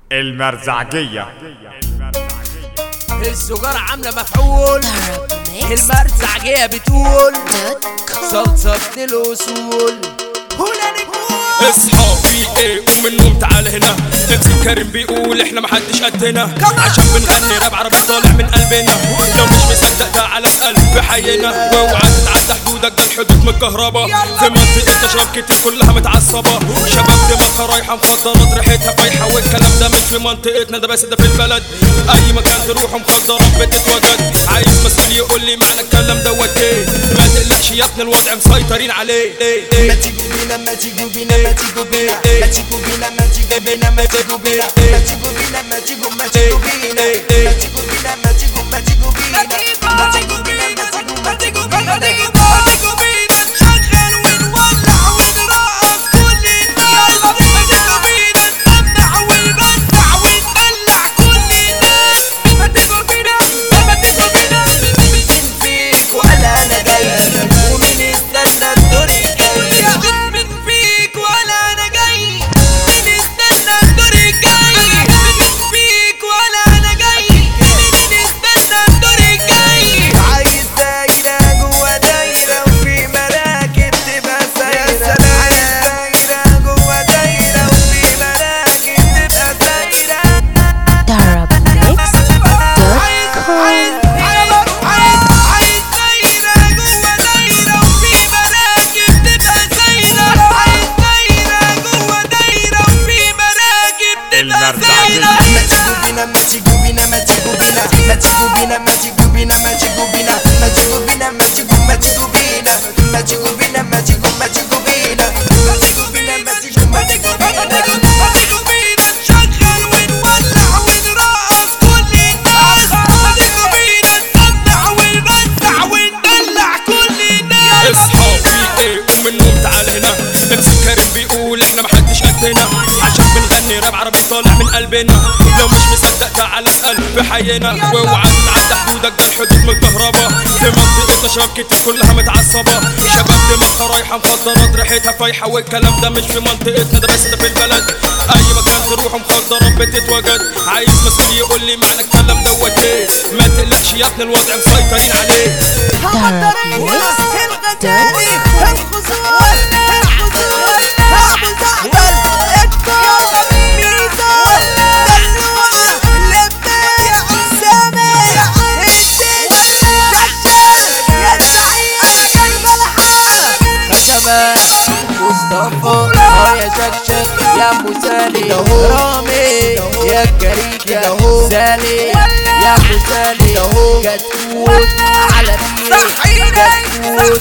المرزعجية السجارة عاملة مفعول المرزعجية بتقول صلصة ابن الأصول هنا نقول اصحى في ايه قوم من النوم تعال هنا امسك كريم بيقول احنا محدش قدنا عشان بنغني راب عربي طالع من قلبنا لو مش مصدق تعال اسال في حينا واوعى تتعدى حدودك ده الحدود متكهربة في منطقة شباب كتير كلها متعصبة شباب دماغها رايحة مخدرات ريحتها فايحة والكلام ده مش في منطقتنا ده بس ده في البلد اي مكان تروح مخدرات بتتوجد عايز مسؤول يقول لي معنى الكلام دوت ايه ما تقلقش يا ابني الوضع مسيطرين عليه ايه ايه ما تيجوا بينا ما تيجوا بينا ما تيجوا بينا ما تيجوا بينا ما تيجوا بينا ما تيجوا بينا ما تيجوا بينا ما تيجوا ما تيجوا بينا ما تيجوا بينا ما تيجوا ما تيجوا بينا ما تيجوا بينا ما تيجوا ما تيجوا بينا ما تيجوا بينا نشغل ونولع ونرقص كل الناس ما تيجوا بينا نسمع ونبدع ونبلع كل الناس ما تيجوا بينا ما تيجوا بينا مين فيك ولا انا جاي ومين استنى الدور الجاي مين فيك ولا انا جاي مين استنى الدور الجاي مين فيك ولا انا جاي مين استنى الدور الجاي عايز دايرة جوا دايرة وفي مراكب تبقى سايرة عايز دايرة جوا دايرة وفي مراكب تبقى سايرة نشغل ونولع ونرقص كل الناس ما تيجوا بينا نسمع ونبدع وندلع كل الناس اصحى في ايه قوم من النوم تعال هنا امسك كريم بيقول احنا محدش قدنا عشان بنغني راب عربي طالع من قلبنا لو مش مصدق تعال اسال في حينا واوعى تتعدى حدودك ده الحدود متكهربة في منطقتنا شباب كتير كلها متعصبة شباب دماغها رايحة مخدرات ريحتها فايحة والكلام ده مش في منطقتنا ده بس ده في البلد اي مكان تروح مخدرات بتتوجد عايز مسؤول يقول لي معنى الكلام دوت ايه ما تقلقش يا ابني الوضع مسيطرين عليه مصطفى اه يا شكشك يا ابو سالي رامي يا كريكة سالي يا ابو سالي كتكوت على بيه كتكوت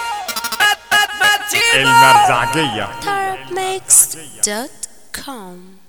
المرزعجية Tarabmix.com